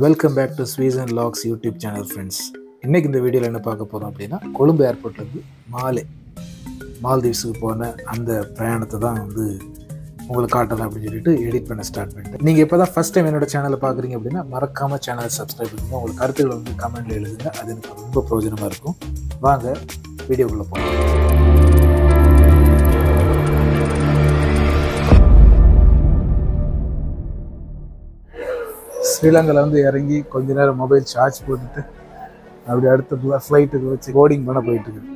Welcome back to Swiss and locks YouTube channel friends இன்றைக்கி இந்த வீடியோவில் என்ன பார்க்க போகிறோம் அப்படின்னா கொழும்பு ஏர்போர்ட்லேருந்து மாலே மால்தீவ்ஸுக்கு போன அந்த பிரயாணத்தை தான் வந்து உங்களுக்கு காட்டலாம் அப்படின்னு சொல்லிட்டு எடிட் பண்ண ஸ்டார்ட் பண்ணிட்டேன் நீங்கள் இப்போ தான் ஃபஸ்ட் டைம் என்னோட சேனலை பார்க்குறீங்க அப்படின்னா மறக்காமல் சேனலை சப்ஸ்கிரைப் பண்ணுங்க உங்களுக்கு கருத்துக்களை வந்து கமெண்ட்டில் எழுதுங்க அது எனக்கு ரொம்ப பிரயோஜனமாக இருக்கும் வாங்க வீடியோக்குள்ளே போகலாம் ஸ்ரீலங்காவில் வந்து இறங்கி கொஞ்ச நேரம் மொபைல் சார்ஜ் போட்டுட்டு அப்படி அடுத்த ஃப்ளைட்டுக்கு வச்சு போர்டிங் பண்ண போயிட்டு இருக்கு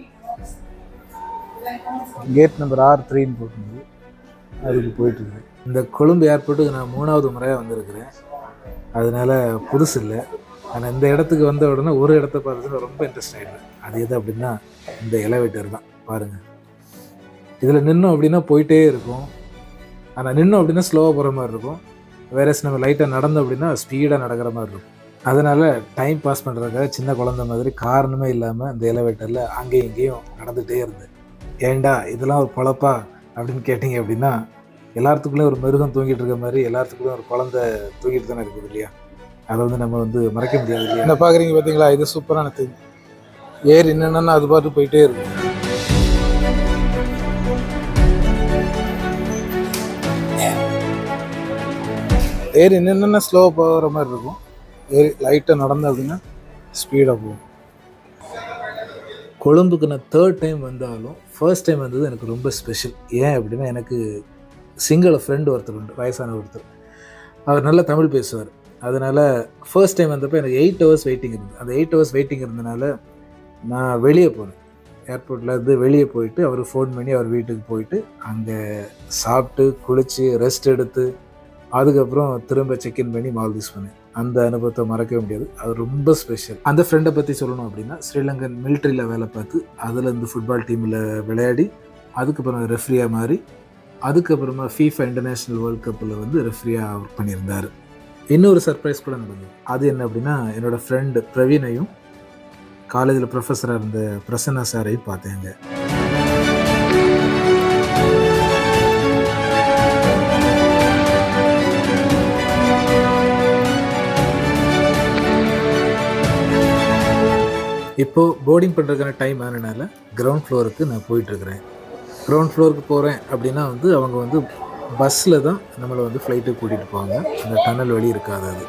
கேட் நம்பர் ஆர் த்ரீன்னு போட்டுருந்தது அதுக்கு போயிட்டு இருக்கு இந்த கொழும்பு ஏர்போர்ட்டுக்கு நான் மூணாவது முறையாக வந்திருக்கிறேன் அதனால புதுசு இல்லை ஆனால் இந்த இடத்துக்கு வந்த உடனே ஒரு இடத்த பார்த்ததுன்னு ரொம்ப இன்ட்ரெஸ்ட் ஆகிடுது அது எது அப்படின்னா இந்த எலவேட்டர் தான் பாருங்கள் இதில் நின்னோம் அப்படின்னா போயிட்டே இருக்கும் ஆனால் நின்னோம் அப்படின்னா ஸ்லோவாக போகிற மாதிரி இருக்கும் வேற நம்ம லைட்டாக நடந்தோம் அப்படின்னா ஸ்பீடாக நடக்கிற மாதிரி இருக்கும் அதனால் டைம் பாஸ் பண்ணுறதுக்காக சின்ன குழந்த மாதிரி காரணமே இல்லாமல் இந்த எலவேட்டரில் அங்கேயும் இங்கேயும் நடந்துகிட்டே இருந்தேன் ஏண்டா இதெல்லாம் ஒரு பொழப்பா அப்படின்னு கேட்டிங்க அப்படின்னா எல்லாத்துக்குள்ளேயும் ஒரு மிருகம் தூங்கிட்டு இருக்க மாதிரி எல்லாத்துக்குள்ளேயும் ஒரு குழந்தை தூங்கிட்டு தானே இருக்குது இல்லையா அதை வந்து நம்ம வந்து மறைக்க முடியாது இல்லையா என்ன பார்க்குறீங்க பார்த்தீங்களா இது சூப்பரான திங் ஏர் என்னென்னா அது பாட்டு போயிட்டே இருக்கும் ஏர் என்னென்ன ஸ்லோவாக போகிற மாதிரி இருக்கும் ஏறி லைட்டாக நடந்தேன் அப்படின்னா ஸ்பீடாக போகும் கொழும்புக்கு நான் தேர்ட் டைம் வந்தாலும் ஃபர்ஸ்ட் டைம் வந்தது எனக்கு ரொம்ப ஸ்பெஷல் ஏன் அப்படின்னா எனக்கு சிங்கள ஃப்ரெண்டு ஒருத்தர் உண்டு வயசான ஒருத்தர் அவர் நல்லா தமிழ் பேசுவார் அதனால் ஃபர்ஸ்ட் டைம் வந்தப்போ எனக்கு எயிட் ஹவர்ஸ் வெயிட்டிங் இருந்தது அந்த எயிட் ஹவர்ஸ் வெயிட்டிங் இருந்தனால நான் வெளியே போனேன் ஏர்போர்ட்டில் இருந்து வெளியே போயிட்டு அவர் ஃபோன் பண்ணி அவர் வீட்டுக்கு போயிட்டு அங்கே சாப்பிட்டு குளித்து ரெஸ்ட் எடுத்து அதுக்கப்புறம் திரும்ப செக்இன் பண்ணி மால்தீவ்ஸ் பண்ணேன் அந்த அனுபவத்தை மறக்கவே முடியாது அது ரொம்ப ஸ்பெஷல் அந்த ஃப்ரெண்டை பற்றி சொல்லணும் அப்படின்னா ஸ்ரீலங்கன் மிலிட்ரியில் வேலை பார்த்து அதில் இருந்து ஃபுட்பால் டீமில் விளையாடி அதுக்கப்புறம் ரெஃப்ரியாக மாறி அதுக்கப்புறமா ஃபீஃபா இன்டர்நேஷ்னல் வேர்ல்ட் கப்பில் வந்து ரெஃப்ரியாக ஒர்க் பண்ணியிருந்தார் இன்னொரு சர்ப்ரைஸ் கூட நடந்தது அது என்ன அப்படின்னா என்னோடய ஃப்ரெண்டு பிரவீனையும் காலேஜில் ப்ரொஃபஸராக இருந்த பிரசன்னா சாரையும் பார்த்தேங்க இப்போது போர்டிங் பண்ணுறதுக்கான டைம் ஆனனால கிரவுண்ட் ஃப்ளோருக்கு நான் போயிட்டுருக்கிறேன் கிரவுண்ட் ஃப்ளோருக்கு போகிறேன் அப்படின்னா வந்து அவங்க வந்து பஸ்ஸில் தான் நம்மளை வந்து ஃப்ளைட்டுக்கு கூட்டிகிட்டு போவாங்க அந்த டனல் வழி இருக்காது அது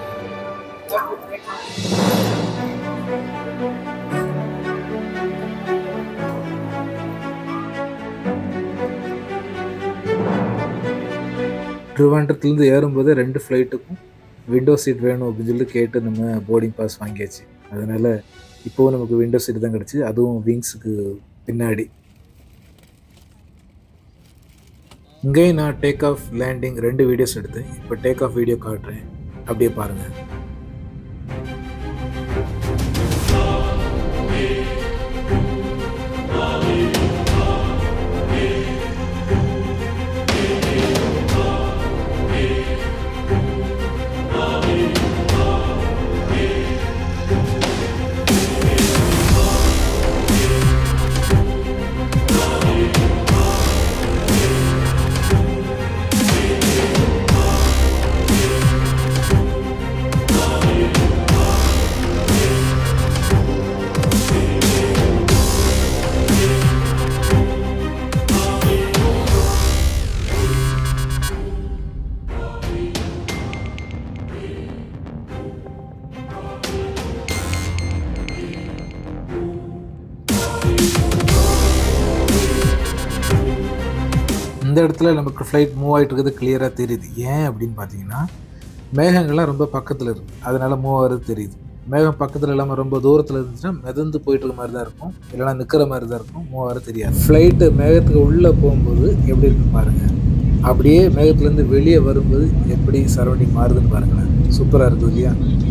திருவாண்டத்துலேருந்து ஏறும்போது ரெண்டு ஃப்ளைட்டுக்கும் விண்டோ சீட் வேணும் அப்படின்னு சொல்லி கேட்டு நம்ம போர்டிங் பாஸ் வாங்கியாச்சு அதனால் இப்போவும் நமக்கு விண்டோ சீட் தான் கிடச்சி அதுவும் விங்ஸுக்கு பின்னாடி இங்கேயும் நான் டேக் ஆஃப் லேண்டிங் ரெண்டு வீடியோஸ் எடுத்தேன் இப்போ டேக் ஆஃப் வீடியோ காட்டுறேன் அப்படியே பாருங்கள் இந்த இடத்துல நமக்கு ஃப்ளைட் மூவ் ஆகிட்டு இருக்கிறது கிளியராக தெரியுது ஏன் அப்படின்னு பார்த்தீங்கன்னா மேகங்கள்லாம் ரொம்ப பக்கத்தில் இருக்குது அதனால் மூவ் ஆகிறது தெரியுது மேகம் பக்கத்தில் இல்லாமல் ரொம்ப தூரத்தில் இருந்துச்சுன்னா மிதந்து போயிட்டு இருக்க மாதிரி தான் இருக்கும் இல்லைனா நிற்கிற மாதிரி தான் இருக்கும் மூவ் ஆகிறது தெரியாது ஃப்ளைட்டு மேகத்துக்கு உள்ளே போகும்போது எப்படி இருக்குன்னு பாருங்கள் அப்படியே மேகத்துலேருந்து வெளியே வரும்போது எப்படி சரௌண்டிங் மாறுதுன்னு பாருங்களேன் சூப்பராக இருக்குது இல்லையா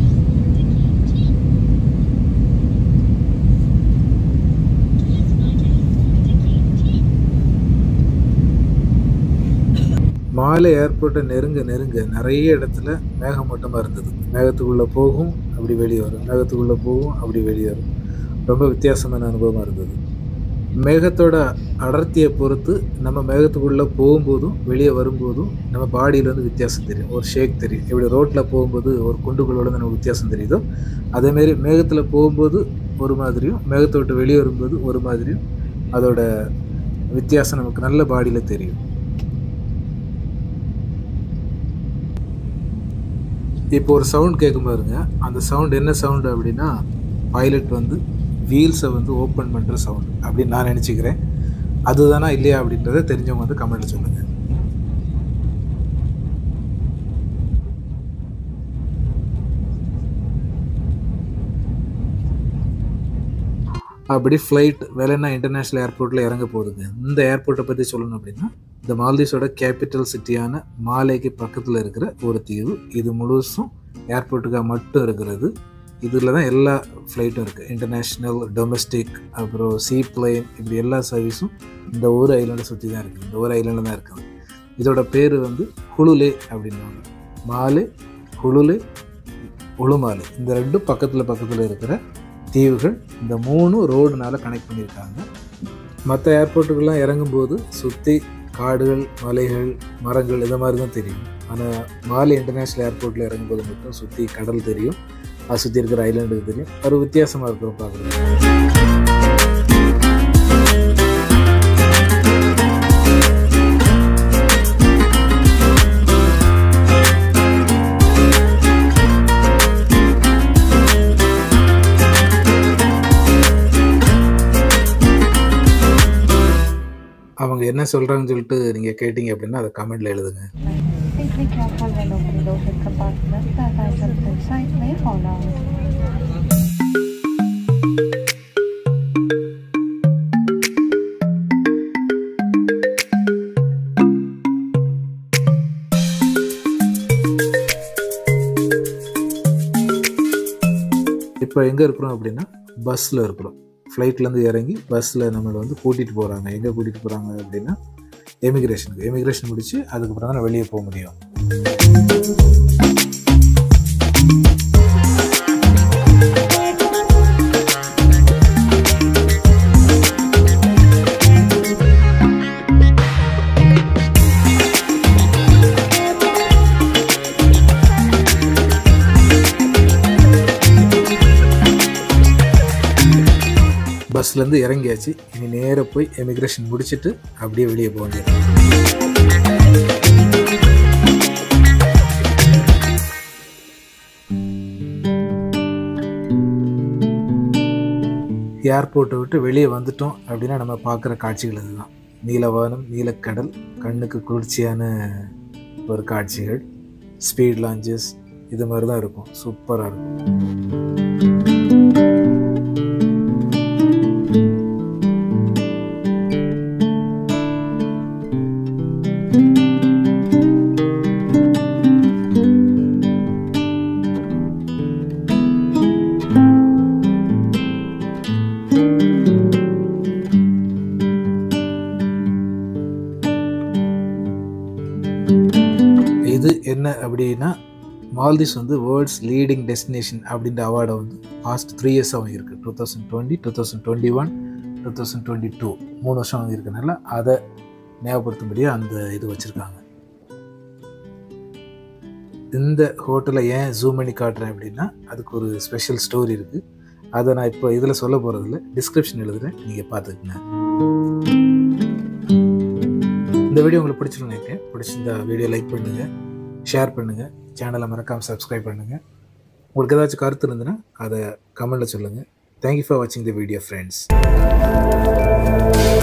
மாலை ஏர்போர்ட்டை நெருங்க நெருங்க நிறைய இடத்துல மேகமூட்டமாக இருந்தது மேகத்துக்குள்ளே போகும் அப்படி வெளியே வரும் மேகத்துக்குள்ளே போகும் அப்படி வெளியே வரும் ரொம்ப வித்தியாசமான அனுபவமாக இருந்தது மேகத்தோட அடர்த்தியை பொறுத்து நம்ம மேகத்துக்குள்ளே போகும்போதும் வெளியே வரும்போதும் நம்ம பாடியில் வந்து வித்தியாசம் தெரியும் ஒரு ஷேக் தெரியும் இப்படி ரோட்டில் போகும்போது ஒரு குண்டுகளோட நமக்கு வித்தியாசம் தெரியுதோ அதேமாரி மேகத்தில் போகும்போது ஒரு மாதிரியும் மேகத்தை விட்டு வெளியே வரும்போது ஒரு மாதிரியும் அதோட வித்தியாசம் நமக்கு நல்ல பாடியில் தெரியும் இப்போ ஒரு சவுண்ட் கேட்கும் பாருங்க அந்த சவுண்ட் என்ன சவுண்டு அப்படின்னா பைலட் வந்து வீல்ஸை வந்து ஓப்பன் பண்ணுற சவுண்ட் அப்படின்னு நான் நினச்சிக்கிறேன் அதுதானா இல்லையா அப்படின்றத தெரிஞ்சவங்க வந்து கமெண்ட்டில் சொல்லுங்கள் அப்படி ஃப்ளைட் வெலனா இன்டர்நேஷ்னல் ஏர்போர்ட்டில் இறங்க போகுதுங்க இந்த ஏர்போர்ட்டை பற்றி சொல்லணும் அப்படின்னா இந்த மால்தீவ்ஸோட கேபிட்டல் சிட்டியான மாலேக்கு பக்கத்தில் இருக்கிற ஒரு தீவு இது முழுசும் ஏர்போர்ட்டுக்காக மட்டும் இருக்கிறது இதில் தான் எல்லா ஃப்ளைட்டும் இருக்குது இன்டர்நேஷ்னல் டொமஸ்டிக் அப்புறம் சீ பிளைன் இப்படி எல்லா சர்வீஸும் இந்த ஒரு ஐலாண்டை சுற்றி தான் இருக்குது இந்த ஒரு ஐலாண்டில் தான் இருக்குது இதோட பேர் வந்து ஹுலுலே அப்படின்வாங்க மாலே ஹுலுலே உளுமாலே இந்த ரெண்டும் பக்கத்தில் பக்கத்தில் இருக்கிற தீவுகள் இந்த மூணு ரோடுனால கனெக்ட் பண்ணியிருக்காங்க மற்ற ஏர்போர்ட்டுக்கெல்லாம் இறங்கும்போது சுற்றி காடுகள் மலைகள் மரங்கள் இந்த மாதிரி தான் தெரியும் ஆனால் மாலி இன்டர்நேஷ்னல் ஏர்போர்ட்டில் இறங்கும்போது மட்டும் சுற்றி கடல் தெரியும் அது சுற்றி இருக்கிற ஐலாண்டுக்கு தெரியும் ஒரு வித்தியாசமாக இருக்கும் பார்க்குறது அவங்க என்ன சொல்கிறாங்கன்னு சொல்லிட்டு நீங்கள் கேட்டிங்க அப்படின்னா அதை கமெண்டில் எழுதுங்க Please be careful when opening the open compartment that items inside may fall out. இப்போ எங்கே இருக்கிறோம் அப்படின்னா பஸ்ஸில் இருக்கிறோம் ஃப்ளைட்லேருந்து இறங்கி பஸ்ஸில் நம்மளை வந்து கூட்டிகிட்டு போகிறாங்க எங்கே கூட்டிகிட்டு போகிறாங்க அப்படின்னா எமிக்ரேஷனுக்கு எமிக்ரேஷன் முடித்து அதுக்கப்புறம் தான் வெளியே போக முடியும் பஸ்லேருந்து இறங்கியாச்சு இனி நேராக போய் எமிக்ரேஷன் முடிச்சுட்டு அப்படியே வெளியே போக வேண்டியது ஏர்போர்ட்டை விட்டு வெளியே வந்துட்டோம் அப்படின்னா நம்ம பார்க்குற காட்சிகள் இதுதான் நீலவானம் நீலக்கடல் கண்ணுக்கு குளிர்ச்சியான ஒரு காட்சிகள் ஸ்பீட் லான்ச்சஸ் இது மாதிரி தான் இருக்கும் சூப்பராக இருக்கும் இது என்ன அப்படின்னா மால்தீவ்ஸ் வந்து வேர்ல்ட்ஸ் லீடிங் டெஸ்டினேஷன் அப்படின்ற அவார்டை வந்து பாஸ்ட் த்ரீ இயர்ஸ் வாங்கியிருக்கு two thousand twenty two thousand twenty one two thousand twenty two மூணு வருஷம் வாங்கியிருக்கனால அதை ஞாபகப்படுத்தும்படியாக அந்த இது வச்சுருக்காங்க இந்த ஹோட்டலை ஏன் ஜூம் பண்ணி காட்டுறேன் அப்படின்னா அதுக்கு ஒரு ஸ்பெஷல் ஸ்டோரி இருக்குது அதை நான் இப்போ இதில் சொல்ல போகிறதில்ல டிஸ்கிரிப்ஷன் எழுதுறேன் நீங்கள் பார்த்துக்குங்க இந்த வீடியோ உங்களுக்கு பிடிச்சிருன்னு நினைக்கிறேன் பிடிச்சிருந்தா வீடியோ லைக் பண்ணுங்கள் ஷேர் பண்ணுங்கள் சேனலை மறக்காமல் சப்ஸ்கிரைப் பண்ணுங்கள் உங்களுக்கு ஏதாச்சும் கருத்து இருந்ததுன்னா அதை கமெண்ட்டில் சொல்லுங்கள் தேங்க்யூ ஃபார் வாட்சிங் த வீடியோ ஃப்ரெண்ட்ஸ்